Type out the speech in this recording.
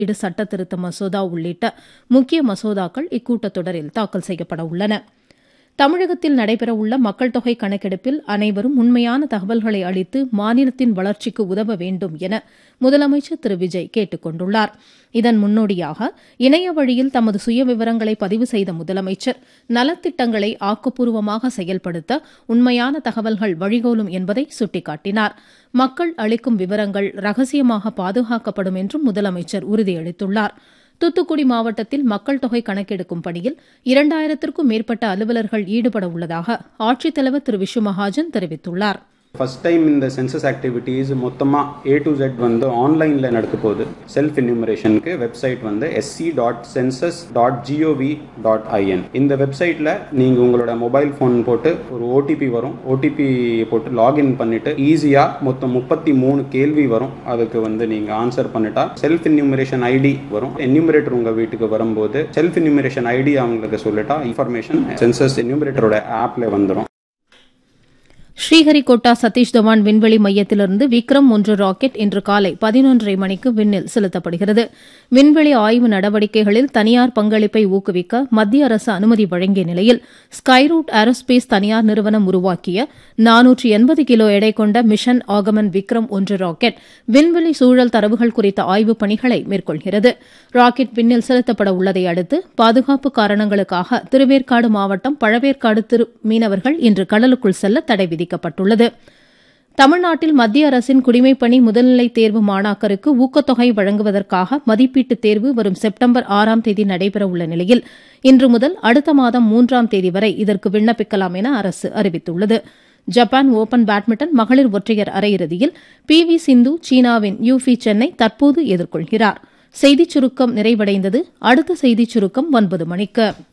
இடு சட்ட திருத்த மசோதா உள்ளிட்ட முக்கிய மசோதாக்கள் இக்கூட்டத்தொடரில் தாக்கல் செய்யப்பட உள்ளன தமிழகத்தில் நடைபெறவுள்ள மக்கள் தொகை கணக்கெடுப்பில் அனைவரும் உண்மையான தகவல்களை அளித்து மாநிலத்தின் வளர்ச்சிக்கு உதவ வேண்டும் என முதலமைச்சர் திரு விஜய் கேட்டுக் கொண்டுள்ளார் இதன் முன்னோடியாக இணைய வழியில் தமது சுய விவரங்களை பதிவு செய்த முதலமைச்சர் நலத்திட்டங்களை ஆக்கப்பூர்வமாக செயல்படுத்த உண்மையான தகவல்கள் வழிகோலும் என்பதை சுட்டிக்காட்டினார் மக்கள் அளிக்கும் விவரங்கள் ரகசியமாக பாதுகாக்கப்படும் என்றும் முதலமைச்சர் உறுதியளித்துள்ளார் தூத்துக்குடி மாவட்டத்தில் மக்கள் தொகை கணக்கெடுக்கும் பணியில் இரண்டாயிரத்திற்கும் மேற்பட்ட அலுவலர்கள் ஈடுபட உள்ளதாக ஆட்சித்தலைவர் திரு விஷு மகாஜன் தெரிவித்துள்ளார் ஃபர்ஸ்ட் டைம் இந்த சென்சஸ் ஆக்டிவிட்டீஸ் மொத்தமாக ஏ டு ஜெட் வந்து ஆன்லைனில் நடக்க போகுது செல்ஃப் இன்யூமரேஷனுக்கு வெப்சைட் வந்து SC dot census dot GOV dot IN இந்த வெப்சைட்டில் நீங்கள் உங்களோட மொபைல் ஃபோன் போட்டு ஒரு ஓடிபி வரும் ஓடிபி போட்டு லாகின் பண்ணிட்டு ஈஸியாக மொத்தம் முப்பத்தி மூணு கேள்வி வரும் அதுக்கு வந்து நீங்கள் ஆன்சர் பண்ணிட்டா செல்ஃப் இன்யூமரேஷன் ஐடி வரும் என்யூமரேட்டர் உங்கள் வீட்டுக்கு வரும்போது செல்ஃப் இன்யூமரேஷன் ஐடி அவங்களுக்கு சொல்லிட்டா இன்ஃபர்மேஷன் சென்சஸ் என்யூமரேட்டரோட ஆப்பில் வந்துடும் ஸ்ரீஹரிகோட்டா சதீஷ் தவான் விண்வெளி மையத்திலிருந்து விக்ரம் ஒன்று ராக்கெட் இன்று காலை பதினொன்றரை மணிக்கு விண்ணில் செலுத்தப்படுகிறது விண்வெளி ஆய்வு நடவடிக்கைகளில் தனியார் பங்களிப்பை ஊக்குவிக்க மத்திய அரசு அனுமதி வழங்கிய நிலையில் ஸ்கைரூட் ஏரோஸ்பேஸ் தனியார் நிறுவனம் உருவாக்கிய நானூற்று எண்பது கிலோ எடை கொண்ட மிஷன் ஆகமன் விக்ரம் ஒன்று ராக்கெட் விண்வெளி சூழல் தரவுகள் குறித்த ஆய்வுப் பணிகளை மேற்கொள்கிறது ராக்கெட் விண்ணில் செலுத்தப்பட உள்ளதை அடுத்து பாதுகாப்பு காரணங்களுக்காக திருவேற்காடு மாவட்டம் பழவேற்காடு திரு மீனவர்கள் இன்று கடலுக்குள் செல்ல தடை விதிக்கப்பட்டுள்ளது தமிழ்நாட்டில் மத்திய அரசின் குடிமைப்பணி முதல்நிலை தேர்வு மாணாக்கருக்கு ஊக்கத்தொகை வழங்குவதற்காக மதிப்பீட்டுத் தேர்வு வரும் செப்டம்பர் ஆறாம் தேதி நடைபெறவுள்ள நிலையில் இன்று முதல் அடுத்த மாதம் மூன்றாம் தேதி வரை இதற்கு விண்ணப்பிக்கலாம் என அரசு அறிவித்துள்ளது ஜப்பான் ஓபன் பேட்மிண்டன் மகளிர் ஒற்றையர் அரையிறுதியில் பி வி சிந்து சீனாவின் யூஃபி சென்னை தற்போது எதிர்கொள்கிறார் செய்திச் சுருக்கம் நிறைவடைந்தது அடுத்த செய்திச் சுருக்கம் ஒன்பது மணிக்கு